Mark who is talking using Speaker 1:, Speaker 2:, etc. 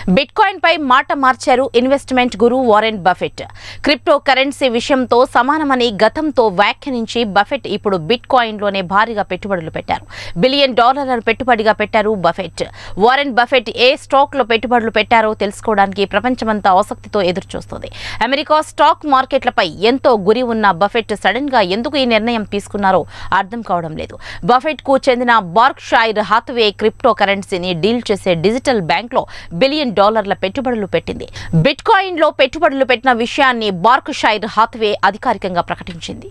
Speaker 1: bit coin పై మాట మార్చారు investment guru Warren Buffett crypto currency విషయంతో సమానమని గతంతో వ్యాఖ్యానించి బఫెట్ ఇప్పుడు బిట్ కాయిన్ లోనే భారీగా పెట్టుబడులు పెట్టారు బిలియన్ డాలర్లను పెట్టుబడిగా పెట్టారు బఫెట్ వారెన్ బఫెట్ ఏ స్టాక్ లో పెట్టుబడులు పెట్టారో తెలుసుకోవడానికి ప్రపంచమంతా ఆసక్తితో ఎదురుచూస్తోంది అమెరికా స్టాక్ మార్కెట్లపై ఎంతో గురి ఉన్న బఫెట్ సడన్ గా ఎందుకు ఈ నిర్ణయం తీసుకున్నారో అర్థం కావడం లేదు బఫెట్ కు చెందిన బార్క్ షైర్ హాత్వే క్రిప్టో కరెన్సీని డీల్ చేసే డిజిటల్ బ్యాంక్ లో బిలియన్ డాలర్ల పెట్టుబడులు పెట్టింది బిట్ కాయిన్ లో పెట్టుబడులు పెట్టిన విషయాన్ని బార్క్ షైర్ హాత్వే అధికారికంగా ప్రకటించింది